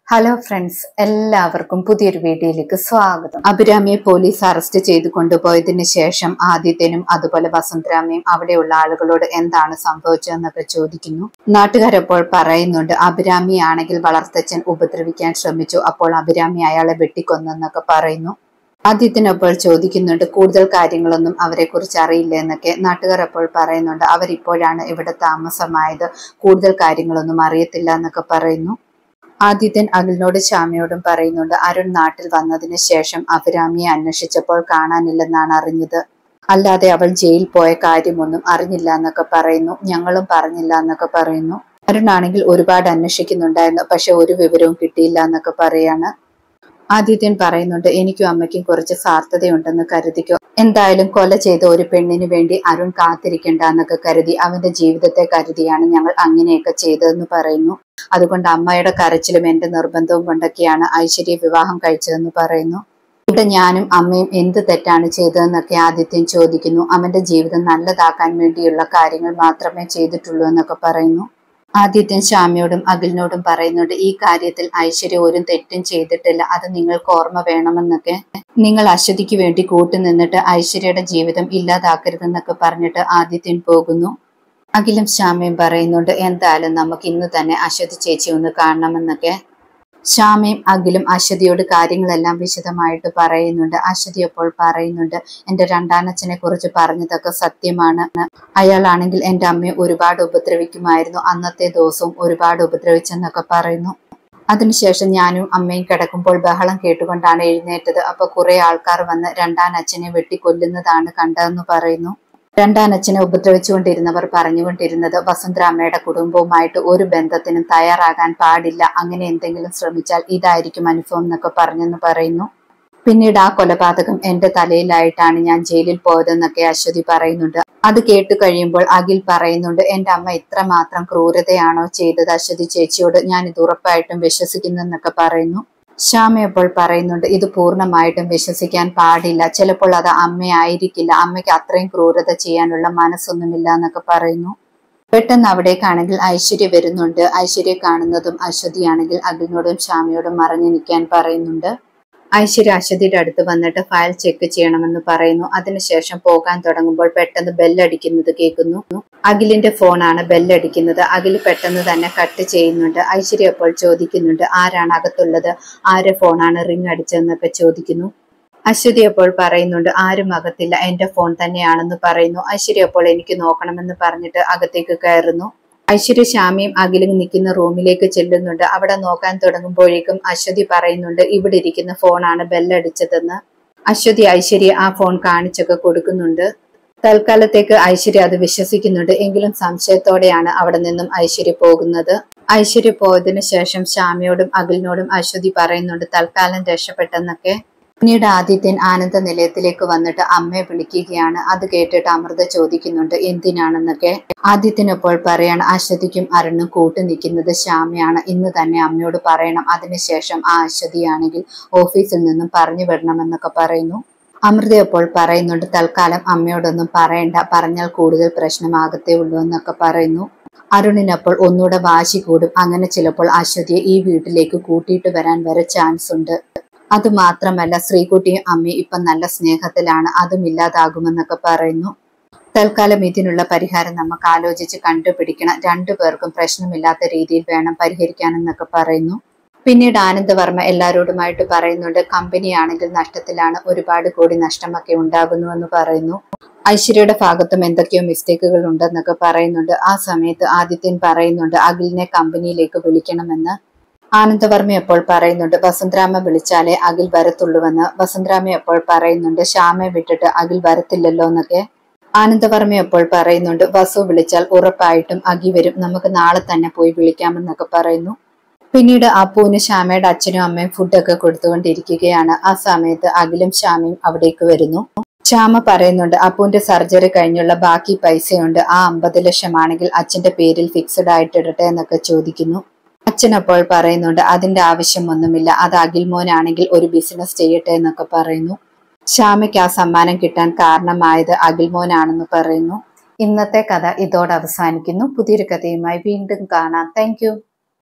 hello friends എല്ലാവർക്കും പുതിയൊരു വീഡിയോയിലേക്ക് സ്വാഗതം അഭിരാമിയെ പോലീസ് അറസ്റ്റ് ചെയ്തു കൊണ്ടുപോയതിനു ശേഷം ആദിത്യനും അതുപോലെ വസുന്ധരാമയും അവിടെയുള്ള ആളുകളോട് എന്താണ് സംഭവിച്ചതെന്നൊക്കെ ചോദിക്കുന്നു നാട്ടുകാരപ്പോൾ പറയുന്നുണ്ട് അഭിരാമി ആണെങ്കിൽ വളർത്തച്ഛൻ ഉപദ്രവിക്കാൻ ശ്രമിച്ചു അപ്പോൾ അഭിരാമി അയാളെ വെട്ടിക്കൊന്നെന്നൊക്കെ പറയുന്നു ആദ്യത്തിനപ്പോൾ ചോദിക്കുന്നുണ്ട് കൂടുതൽ കാര്യങ്ങളൊന്നും അവരെ കുറിച്ച് അറിയില്ല എന്നൊക്കെ നാട്ടുകാർ അപ്പോൾ പറയുന്നുണ്ട് അവരിപ്പോഴാണ് ഇവിടെ താമസമായത് കൂടുതൽ കാര്യങ്ങളൊന്നും അറിയത്തില്ല എന്നൊക്കെ പറയുന്നു ആദിത്യൻ അഖിലിനോട് ശ്യാമയോടും പറയുന്നുണ്ട് അരുൺ നാട്ടിൽ വന്നതിന് ശേഷം അഭിരാമിയെ അന്വേഷിച്ചപ്പോൾ കാണാനില്ലെന്നാണ് അറിഞ്ഞത് അല്ലാതെ അവൾ ജയിൽ പോയ കാര്യമൊന്നും അറിഞ്ഞില്ല എന്നൊക്കെ പറയുന്നു ഞങ്ങളും പറഞ്ഞില്ല എന്നൊക്കെ പറയുന്നു അരുൺ ആണെങ്കിൽ ഒരുപാട് അന്വേഷിക്കുന്നുണ്ടായിരുന്നു പക്ഷെ ഒരു വിവരവും കിട്ടിയില്ല എന്നൊക്കെ പറയാണ് ആദിത്യൻ പറയുന്നുണ്ട് എനിക്കും അമ്മയ്ക്കും കുറച്ച് സാർത്ഥതയുണ്ടെന്ന് കരുതിക്കോ എന്തായാലും കൊല ചെയ്ത ഒരു പെണ്ണിന് വേണ്ടി അരുൺ കാത്തിരിക്കണ്ട എന്നൊക്കെ കരുതി അവന്റെ ജീവിതത്തെ കരുതിയാണ് ഞങ്ങൾ അങ്ങനെയൊക്കെ ചെയ്തതെന്ന് പറയുന്നു അതുകൊണ്ട് അമ്മയുടെ കരച്ചിലും എന്റെ നിർബന്ധവും കൊണ്ടൊക്കെയാണ് ഐശ്വര്യ വിവാഹം കഴിച്ചതെന്ന് പറയുന്നു ഇവിടെ ഞാനും അമ്മയും എന്ത് തെറ്റാണ് ചെയ്തതെന്നൊക്കെ ആദിത്യൻ ചോദിക്കുന്നു അവന്റെ ജീവിതം നല്ലതാക്കാൻ വേണ്ടിയുള്ള കാര്യങ്ങൾ മാത്രമേ ചെയ്തിട്ടുള്ളൂ എന്നൊക്കെ പറയുന്നു ആദിത്യൻ ശ്യാമയോടും അഖിലിനോടും പറയുന്നുണ്ട് ഈ കാര്യത്തിൽ ഐശ്വര്യ ഒരു തെറ്റും ചെയ്തിട്ടില്ല അത് നിങ്ങൾക്ക് ഓർമ്മ വേണമെന്നൊക്കെ നിങ്ങൾ അശ്വതിക്ക് വേണ്ടി കൂട്ടുനിന്നിട്ട് ഐശ്വര്യയുടെ ജീവിതം ഇല്ലാതാക്കരുതെന്നൊക്കെ പറഞ്ഞിട്ട് ആദിത്യൻ പോകുന്നു അഖിലും ശ്യാമയും പറയുന്നുണ്ട് എന്തായാലും നമുക്ക് ഇന്ന് തന്നെ അശ്വതി ചേച്ചി ഒന്ന് കാണണമെന്നൊക്കെ ശ്യാമയും അഖിലും അശ്വതിയോട് കാര്യങ്ങളെല്ലാം വിശദമായിട്ട് പറയുന്നുണ്ട് അശ്വതി അപ്പോൾ പറയുന്നുണ്ട് എന്റെ രണ്ടാനച്ഛനെ കുറിച്ച് പറഞ്ഞതൊക്കെ സത്യമാണ് അയാളാണെങ്കിൽ എന്റെ അമ്മയെ ഒരുപാട് ഉപദ്രവിക്കുമായിരുന്നു അന്നത്തെ ദിവസവും ഒരുപാട് ഉപദ്രവിച്ചെന്നൊക്കെ പറയുന്നു അതിനുശേഷം ഞാനും അമ്മയും കിടക്കുമ്പോൾ ബഹളം കേട്ടുകൊണ്ടാണ് എഴുന്നേറ്റത് അപ്പൊ കുറെ ആൾക്കാർ വന്ന് രണ്ടാനച്ഛനെ വെട്ടിക്കൊല്ലുന്നതാണ് കണ്ടതെന്ന് പറയുന്നു രണ്ടാനച്ഛനെ ഉപദ്രവിച്ചുകൊണ്ടിരുന്നവർ പറഞ്ഞുകൊണ്ടിരുന്നത് വസുന്ധരാമ്മയുടെ കുടുംബവുമായിട്ട് ഒരു ബന്ധത്തിനും തയ്യാറാകാൻ പാടില്ല അങ്ങനെ എന്തെങ്കിലും ശ്രമിച്ചാൽ ഇതായിരിക്കും അനുഭവം എന്നൊക്കെ പറഞ്ഞെന്ന് പറയുന്നു പിന്നീട് ആ കൊലപാതകം എന്റെ തലയിലായിട്ടാണ് ഞാൻ ജയിലിൽ പോയതെന്നൊക്കെ അശ്വതി പറയുന്നുണ്ട് അത് കേട്ടു കഴിയുമ്പോൾ അഖിൽ പറയുന്നുണ്ട് എന്റെ അമ്മ ഇത്രമാത്രം ക്രൂരതയാണോ ചെയ്തത് അശ്വതി ചേച്ചിയോട് ഞാൻ ഇത് ഉറപ്പായിട്ടും വിശ്വസിക്കുന്നെന്നൊക്കെ പറയുന്നു ശ്യാമ അപ്പോൾ പറയുന്നുണ്ട് ഇത് പൂർണ്ണമായിട്ടും വിശ്വസിക്കാൻ പാടില്ല ചിലപ്പോൾ അത് അമ്മയായിരിക്കില്ല അമ്മയ്ക്ക് അത്രയും ക്രൂരത ചെയ്യാനുള്ള മനസ്സൊന്നുമില്ല എന്നൊക്കെ പറയുന്നു പെട്ടെന്ന് അവിടേക്കാണെങ്കിൽ ഐശ്വര്യ വരുന്നുണ്ട് ഐശ്വര്യ കാണുന്നതും അശ്വതിയാണെങ്കിൽ അഖിലിനോടും ശ്യാമയോടും മറഞ്ഞു നിൽക്കാൻ പറയുന്നുണ്ട് ഐശ്വര്യ അശ്വതിയുടെ അടുത്ത് വന്നിട്ട് ഫയൽ ചെക്ക് ചെയ്യണമെന്ന് പറയുന്നു അതിനുശേഷം പോകാൻ തുടങ്ങുമ്പോൾ പെട്ടെന്ന് ബെല്ലടിക്കുന്നത് കേൾക്കുന്നു അഖിലിന്റെ ഫോണാണ് ബെല്ലടിക്കുന്നത് അഖിൽ പെട്ടെന്ന് തന്നെ കട്ട് ചെയ്യുന്നുണ്ട് ഐശ്വര്യ അപ്പോൾ ചോദിക്കുന്നുണ്ട് ആരാണ് അകത്തുള്ളത് ആരെ ഫോണാണ് റിംഗ് അടിച്ചതെന്നൊക്കെ ചോദിക്കുന്നു അശ്വതി അപ്പോൾ പറയുന്നുണ്ട് ആരും അകത്തില്ല എന്റെ ഫോൺ തന്നെയാണെന്ന് പറയുന്നു ഐശ്വര്യ അപ്പോൾ എനിക്ക് നോക്കണമെന്ന് പറഞ്ഞിട്ട് അകത്തേക്ക് കയറുന്നു ഐശ്വര്യ ശ്യാമിയും അഖിലും നിൽക്കുന്ന റൂമിലേക്ക് ചെല്ലുന്നുണ്ട് അവിടെ നോക്കാൻ തുടങ്ങുമ്പോഴേക്കും അശ്വതി പറയുന്നുണ്ട് ഇവിടെ ഇരിക്കുന്ന ഫോണാണ് ബെല്ലടിച്ചതെന്ന് അശ്വതി ഐശ്വര്യ ആ ഫോൺ കാണിച്ചൊക്കെ കൊടുക്കുന്നുണ്ട് തൽക്കാലത്തേക്ക് ഐശ്വര്യ അത് വിശ്വസിക്കുന്നുണ്ട് എങ്കിലും സംശയത്തോടെയാണ് അവിടെ നിന്നും ഐശ്വര്യ പോകുന്നത് ഐശ്വര്യ പോയതിനു ശേഷം ശ്യാമയോടും അഖിലിനോടും അശ്വതി പറയുന്നുണ്ട് തൽക്കാലം രക്ഷപ്പെട്ടെന്നൊക്കെ പിന്നീട് ആദിത്യൻ ആനന്ദ നിലയത്തിലേക്ക് വന്നിട്ട് അമ്മയെ വിളിക്കുകയാണ് അത് കേട്ടിട്ട് അമൃത ചോദിക്കുന്നുണ്ട് എന്തിനാണെന്നൊക്കെ ആദിത്യനപ്പോൾ പറയാണ് അശ്വതിക്കും അരുണും കൂട്ടു നിൽക്കുന്നത് ശ്യാമയാണ് ഇന്ന് തന്നെ അമ്മയോട് പറയണം അതിനുശേഷം ആ അശ്വതിയാണെങ്കിൽ ഓഫീസിൽ നിന്നും പറഞ്ഞു വിടണമെന്നൊക്കെ പറയുന്നു അമൃത അപ്പോൾ പറയുന്നുണ്ട് തൽക്കാലം അമ്മയോടൊന്നും പറയണ്ട പറഞ്ഞാൽ കൂടുതൽ പ്രശ്നമാകത്തേ ഉള്ളൂ എന്നൊക്കെ പറയുന്നു അരുണിനപ്പോൾ ഒന്നുകൂടെ വാശി കൂടും അങ്ങനെ ചിലപ്പോൾ അശ്വതിയെ ഈ വീട്ടിലേക്ക് കൂട്ടിയിട്ട് വരാൻ വരെ ചാൻസ് ഉണ്ട് അത് മാത്രമല്ല ശ്രീകുട്ടിയും അമ്മയും ഇപ്പം നല്ല സ്നേഹത്തിലാണ് അതും ഇല്ലാതാകുമെന്നൊക്കെ പറയുന്നു തൽക്കാലം ഇതിനുള്ള പരിഹാരം നമുക്ക് ആലോചിച്ച് കണ്ടുപിടിക്കണം രണ്ടുപേർക്കും പ്രശ്നമില്ലാത്ത രീതിയിൽ വേണം പരിഹരിക്കാനെന്നൊക്കെ പറയുന്നു പിന്നീട് ആനന്ദവർമ്മ എല്ലാവരോടുമായിട്ട് പറയുന്നുണ്ട് കമ്പനിയാണെങ്കിൽ നഷ്ടത്തിലാണ് ഒരുപാട് കോടി നഷ്ടമൊക്കെ ഉണ്ടാകുന്നുവെന്ന് പറയുന്നു ഐശ്വര്യയുടെ ഭാഗത്തും എന്തൊക്കെയോ മിസ്റ്റേക്കുകൾ ഉണ്ടെന്നൊക്കെ പറയുന്നുണ്ട് ആ സമയത്ത് ആദിത്യൻ പറയുന്നുണ്ട് അഖിലിനെ കമ്പനിയിലേക്ക് വിളിക്കണമെന്ന് ആനന്ദവർമ്മ എപ്പോൾ പറയുന്നുണ്ട് വസുന്ധരാമ വിളിച്ചാലേ അഖിൽ വരത്തുള്ളൂവെന്ന് വസുന്ധരാമ എപ്പോൾ പറയുന്നുണ്ട് ശ്യാമയെ വിട്ടിട്ട് അഖിൽ വരത്തില്ലല്ലോ എന്നൊക്കെ ആനന്ദവർമ്മ എപ്പോൾ പറയുന്നുണ്ട് വസു വിളിച്ചാൽ ഉറപ്പായിട്ടും അഖി വരും നമുക്ക് നാളെ തന്നെ പോയി വിളിക്കാമെന്നൊക്കെ പറയുന്നു പിന്നീട് അപ്പുവിന് ശ്യാമയുടെ അച്ഛനും അമ്മയും ഫുഡൊക്കെ കൊടുത്തുകൊണ്ടിരിക്കുകയാണ് ആ സമയത്ത് അഖിലും ശ്യാമയും അവിടേക്ക് വരുന്നു ശ്യാമ പറയുന്നുണ്ട് അപ്പുവിന്റെ സർജറി കഴിഞ്ഞുള്ള ബാക്കി പൈസയുണ്ട് ആ അമ്പത് ലക്ഷമാണെങ്കിൽ അച്ഛന്റെ പേരിൽ ഫിക്സഡ് ആയിട്ട് ഇടട്ടെ എന്നൊക്കെ ചോദിക്കുന്നു അച്ഛൻ അപ്പോൾ പറയുന്നുണ്ട് അതിന്റെ ആവശ്യമൊന്നുമില്ല അത് അഖിൽ മോനാണെങ്കിൽ ഒരു ബിസിനസ് ചെയ്യട്ടെ എന്നൊക്കെ പറയുന്നു ശ്യാമയ്ക്ക് ആ സമ്മാനം കിട്ടാൻ കാരണമായത് അഖിൽ മോനാണെന്ന് പറയുന്നു ഇന്നത്തെ കഥ ഇതോടെ അവസാനിക്കുന്നു പുതിയൊരു കഥയുമായി വീണ്ടും കാണാം താങ്ക്